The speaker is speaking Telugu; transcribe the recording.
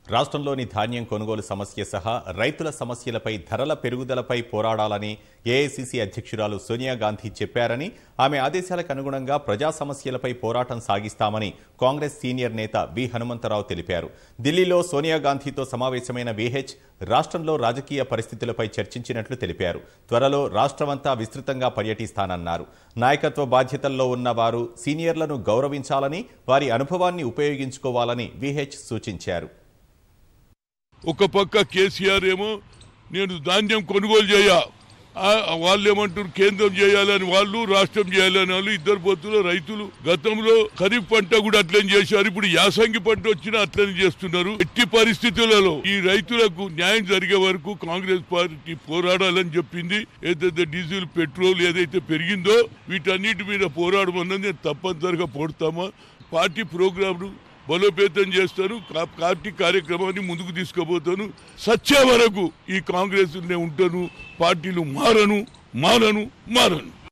రాష్ట్రంలోని ధాన్యం కొనుగోలు సమస్య సహా రైతుల సమస్యలపై ధరల పెరుగుదలపై పోరాడాలని ఏఐసిసి అధ్యక్షురాలు సోనియా గాంధీ చెప్పారని ఆమె ఆదేశాలకు అనుగుణంగా ప్రజా సమస్యలపై పోరాటం సాగిస్తామని కాంగ్రెస్ సీనియర్ నేత వి హనుమంతరావు తెలిపారు ఢిల్లీలో సోనియా గాంధీతో సమావేశమైన విహెచ్ రాష్ట్రంలో రాజకీయ పరిస్థితులపై చర్చించినట్లు తెలిపారు త్వరలో రాష్ట్రమంతా విస్తృతంగా పర్యటిస్తానన్నారు నాయకత్వ బాధ్యతల్లో ఉన్న వారు సీనియర్లను గౌరవించాలని వారి అనుభవాన్ని ఉపయోగించుకోవాలని విహెచ్ సూచించారు ఒక పక్క కేసీఆర్ ఏమో నేను ధాన్యం కొనుగోలు చేయ ఆ, వాళ్ళు ఏమంటారు కేంద్రం చేయాలని వాళ్ళు రాష్ట్రం చేయాలని వాళ్ళు ఇద్దరు పొత్తులు రైతులు గతంలో ఖరీఫ్ పంట కూడా అట్లనే చేశారు ఇప్పుడు యాసంగి పంట వచ్చినా అట్లనే చేస్తున్నారు ఎట్టి పరిస్థితులలో ఈ రైతులకు న్యాయం జరిగే వరకు కాంగ్రెస్ పార్టీ పోరాడాలని చెప్పింది ఏదైతే డీజిల్ పెట్రోల్ ఏదైతే పెరిగిందో వీటన్నిటి మీద పోరాడమన్నది నేను తప్పనిసరిగా పోడతామా పార్టీ ప్రోగ్రాంను బలోపేతం చేస్తాను కా- పార్టీ కార్యక్రమాన్ని ముందుకు తీసుకుపోతాను సచ్చే వరకు ఈ కాంగ్రెస్ ఉంటాను పార్టీలు మారను మారను మారను